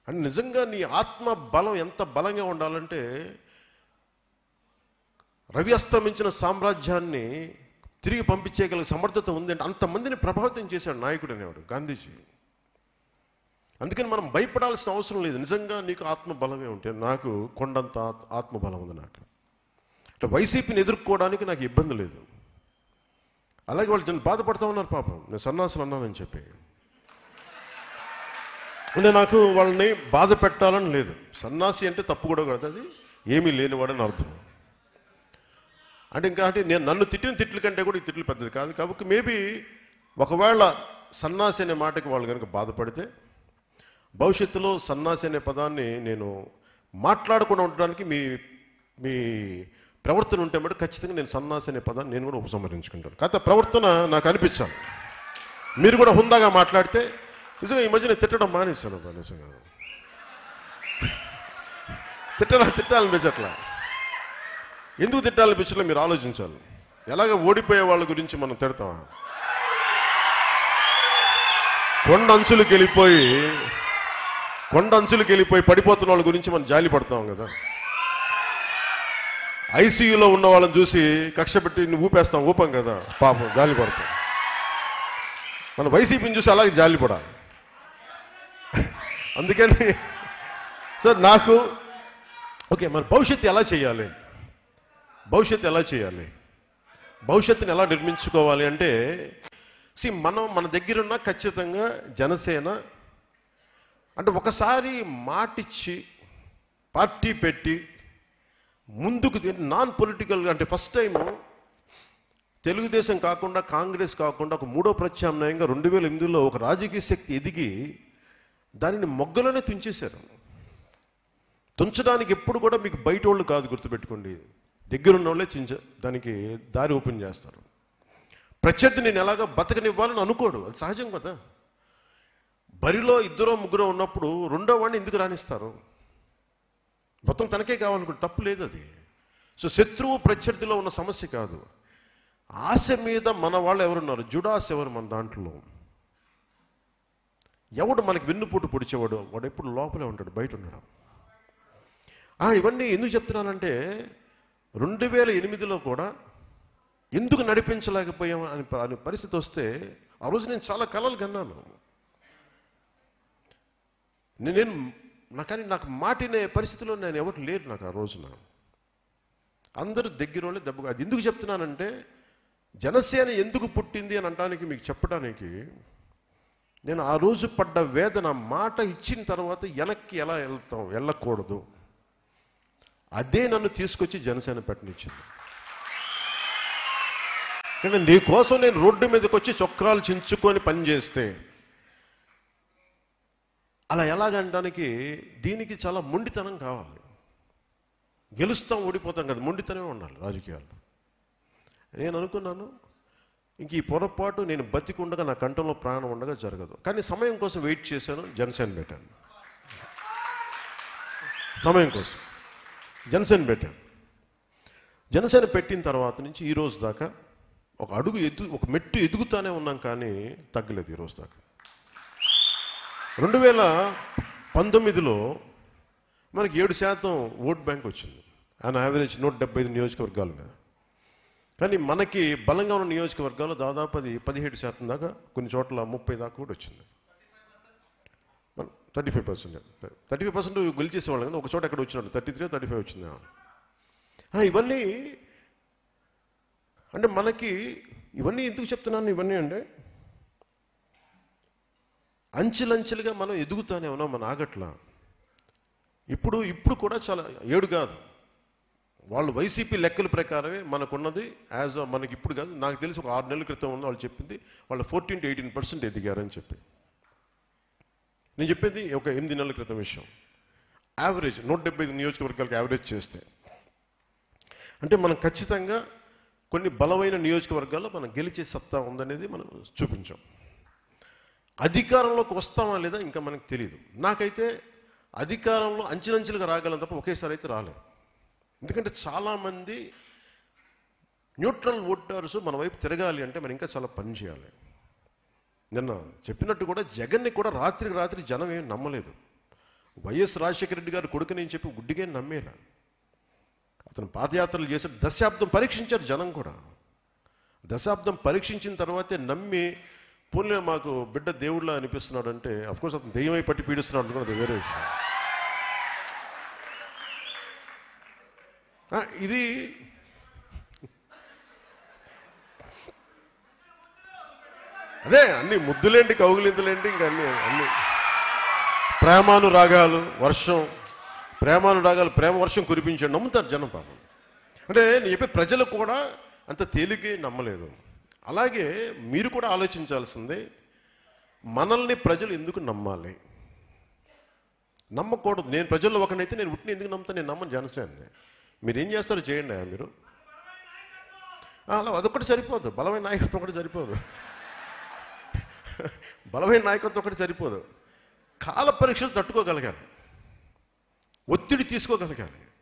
అంటే నిజంగా నీ ఆత్మ బలం ఎంత బలంగా ఉండాలంటే రవి అస్తమించిన సామ్రాజ్యాన్ని తిరిగి పంపించేయగల సమర్థత ఉంది అంటే అంతమందిని ప్రభావితం చేశాడు నాయకుడు అనేవాడు గాంధీజీ అందుకని మనం భయపడాల్సిన అవసరం లేదు నిజంగా నీకు ఆత్మ బలమే ఉంటే నాకు కొండంత ఆత్- ఆత్మ బలం ఉంది నాకు అంటే వైసీపీని ఎదుర్కోవడానికి నాకు ఇబ్బంది లేదు అలాగే వాళ్ళు జన బాధపడతా ఉన్నారు పాపం నేను సన్నాసులు అన్నానని చెప్పి అంటే నాకు వాళ్ళని బాధ పెట్టాలని లేదు సన్నాసి అంటే తప్పు కూడా కదా అది ఏమీ లేనివాడని అర్థం అంటే ఇంకా అంటే నేను నన్ను తిట్టిన తిట్ల కంటే కూడా ఈ తిట్లు పెద్దది కాదు కాబట్టి మేబీ ఒకవేళ సన్నాసి అనే మాటకి వాళ్ళు కనుక బాధపడితే భవిష్యత్తులో సన్నాసి అనే పదాన్ని నేను మాట్లాడకుండా ఉండడానికి మీ మీ ప్రవర్తన ఉంటే మటు ఖచ్చితంగా నేను సన్నాసి అనే పదాన్ని నేను కూడా ఉపసంహరించుకుంటాను కాకపోతే ప్రవర్తన నాకు అనిపించాలి మీరు కూడా హుందాగా మాట్లాడితే నిజంగా ఈ మధ్య నేను తిట్టడం మానేశాను అబ్బా నిజంగా తిట్టడా తిట్టాలనిపించట్లా ఎందుకు తిట్టాలనిపించలే మీరు ఆలోచించాలి ఎలాగ ఓడిపోయే వాళ్ళ గురించి మనం తిడతామా కొండ అంచులకు వెళ్ళిపోయి కొండ అంచులకు వెళ్ళిపోయి పడిపోతున్న వాళ్ళ గురించి మనం జాలి పడతాం కదా ఐసీయూలో ఉన్న వాళ్ళని చూసి కక్ష పెట్టి నువ్వు ఊపేస్తాం ఊపం కదా పాపం జాలి పడతాం మన వైసీపీని చూసి అలాగే జాలి పడాలి అందుకని సార్ నాకు ఓకే మన భవిష్యత్తు ఎలా చేయాలి భవిష్యత్తు ఎలా చేయాలి భవిష్యత్తుని ఎలా నిర్మించుకోవాలి అంటే సి మనం మన దగ్గరున్న ఖచ్చితంగా జనసేన అంటే ఒకసారి మాటిచ్చి పార్టీ పెట్టి ముందుకు నాన్ పొలిటికల్ అంటే ఫస్ట్ టైము తెలుగుదేశం కాకుండా కాంగ్రెస్ కాకుండా ఒక మూడో ప్రత్యామ్నాయంగా రెండు వేల ఎనిమిదిలో ఒక రాజకీయ శక్తి ఎదిగి దానిని మొగ్గలోనే తుంచేశారు తుంచడానికి ఎప్పుడు కూడా మీకు బయట వాళ్ళు కాదు గుర్తుపెట్టుకోండి దగ్గరున్న వాళ్ళే చించ దానికి దారి ఓపెన్ చేస్తారు ప్రత్యర్థి నేను ఎలాగ బతకనివ్వాలని అనుకోడు అది సహజం కదా బరిలో ఇద్దరో ముగ్గురో ఉన్నప్పుడు రెండో వాడిని ఎందుకు రాణిస్తారు మొత్తం తనకే కావాలనుకుంటే తప్పు లేదు అది సో శత్రువు ప్రత్యర్థిలో ఉన్న సమస్య కాదు ఆశ మీద మన వాళ్ళు ఎవరున్నారు జుడాస్ ఎవరు మన దాంట్లో ఎవడు మనకి వెన్నుపోటు పొడిచేవాడు వాడు ఎప్పుడు లోపలే ఉంటాడు బయట ఉండడం ఆ, ఇవన్నీ ఎందుకు చెప్తున్నానంటే రెండు వేల ఎనిమిదిలో కూడా ఎందుకు నడిపించలేకపోయాం అని ప- అని పరిస్థితి వస్తే ఆ రోజు నేను చాలా కలలు కన్నాను నే- నేను నా కానీ నాకు మాటినే పరిస్థితిలో నేను ఎవరు లేరు నాకు ఆ రోజున అందరూ దగ్గర వాళ్ళే దెబ్బ అది ఎందుకు చెప్తున్నానంటే జనసేన ఎందుకు పుట్టింది అని అనడానికి మీకు చెప్పడానికి నేను ఆ రోజు పడ్డ వేదన మాట ఇచ్చిన తర్వాత వెనక్కి ఎలా వెళ్తాం వెళ్ళకూడదు అదే నన్ను తీసుకొచ్చి జనసేన పెట్టనిచ్చింది కానీ నీ కోసం నేను రోడ్డు మీదకి వచ్చి చొక్కాలు చించుకొని పనిచేస్తే అలా ఎలాగనడానికి దీనికి చాలా మొండితనం కావాలి గెలుస్తాం ఓడిపోతాం కదా మొండితనమే ఉండాలి రాజకీయాల్లో నేను అనుకున్నాను ఇంక ఈ పొరపాటు నేను బతికుండగా నా కంఠంలో ప్రాణం ఉండగా జరగదు కానీ సమయం కోసం వెయిట్ చేశాను జనసేన పెట్టాను సమయం కోసం జనసేన పెట్టాను జనసేన పెట్టిన తర్వాత నుంచి ఈ రోజు దాకా ఒక అడుగు ఎదు ఒక మెట్టు ఎదుగుతానే ఉన్నాం కానీ తగ్గలేదు ఈ రోజు దాకా రెండు వేల పంతొమ్మిదిలో మనకి ఏడు శాతం ఓట్ బ్యాంక్ వచ్చింది ఆన్ యావరేజ్ నూట డెబ్బై ఐదు నియోజకవర్గాల మీద కానీ మనకి బలంగా ఉన్న నియోజకవర్గాలు దాదాపు అది పదిహేడు శాతం దాకా కొన్ని చోట్ల ముప్పై దాకా కూడా వచ్చింది thirty five percent thirty five percent గెలిచేసేవాళ్ళం కదా ఒక చోట ఎక్కడ వచ్చినట్టు థర్టీ త్రీ థర్టీ ఫైవ్ వచ్చింది ఆ, ఇవన్నీ అంటే మనకి ఇవన్నీ ఎందుకు చెప్తున్నాను ఇవన్నీ అంటే అంచెలంచెలుగా మనం ఎదుగుతానే ఉన్నాం మన ఆగట్లా ఇప్పుడు ఇప్పుడు కూడా చాలా ఏడు కాదు వాళ్ళు వైసీపీ లెక్కల ప్రకారమే మనకున్నది యాజ్ మనకి ఇప్పుడు కాదు నాకు తెలిసి ఒక ఆరు నెలల క్రితం ఉన్న వాళ్ళు చెప్పింది వాళ్ళు ఫోర్టీన్ టు ఎయిటీన్ పర్సెంట్ ఎదిగారని చెప్పి నేను చెప్పింది ఒక ఎనిమిది నెలల క్రితం విషయం యావరేజ్ నూట డెబ్బై ఐదు నియోజకవర్గాలకు యావరేజ్ చేస్తే అంటే మనం ఖచ్చితంగా కొన్ని బలమైన నియోజకవర్గాల్లో మనం గెలిచే సత్తా ఉందనేది మనం చూపించాం అధికారంలోకి వస్తామా లేదా ఇంకా మనకు తెలియదు నాకైతే అధికారంలో అంచెలంచెలుగా రాగలం తప్ప ఒకేసారి అయితే రాలేదు ఎందుకంటే చాలామంది న్యూట్రల్ ఓటర్స్ మన వైపు తిరగాలి అంటే మనం ఇంకా చాలా పని చేయాలి నిన్న చెప్పినట్టు కూడా జగన్ని కూడా రాత్రికి రాత్రి జనం ఏం నమ్మలేదు వైఎస్ రాజశేఖర రెడ్డి గారు కొడుకుని అని చెప్పి గుడ్డిగా నమ్మేలా అతను పాదయాత్రలు చేసి దశాబ్దం పరీక్షించారు జనం కూడా దశాబ్దం పరీక్షించిన తర్వాతే నమ్మి పోలే మాకు బిడ్డ దేవుళ్ళ అనిపిస్తున్నాడు అంటే కోర్స్ అతను దెయ్యమై పట్టి పీడిస్తున్నాడు అనుకున్నది అది వేరే విషయం ఆ, ఇది అదే అన్ని ముద్దులేంటి కౌగులింతలేంటి ఇంకా అన్ని అన్ని ప్రేమానురాగాలు వర్షం ప్రేమానురాగాలు ప్రేమ వర్షం కురిపించాడు నమ్ముతారు జనం పాపం అంటే నేను చెప్పే ప్రజలు కూడా అంత తేలిగ్గా నమ్మలేదు అలాగే మీరు కూడా ఆలోచించాల్సిందే మనల్ని ప్రజలు ఎందుకు నమ్మాలి నమ్మకూడదు నేను ప్రజల్లో ఒకనైతే నేను ఉట్టిని ఎందుకు నమ్ముతాను నేను నమ్మను జనసేనని మీరు ఏం చేస్తారో చేయండి ఆ మీరు ఆ, అలా అదొకటి సరిపోదు బలమైన నాయకత్వం ఒకటి సరిపోదు బలమైన నాయకత్వం ఒకటి సరిపోదు కాల పరీక్షలు తట్టుకోగలగాలి ఒత్తిడి తీసుకోగలగాలి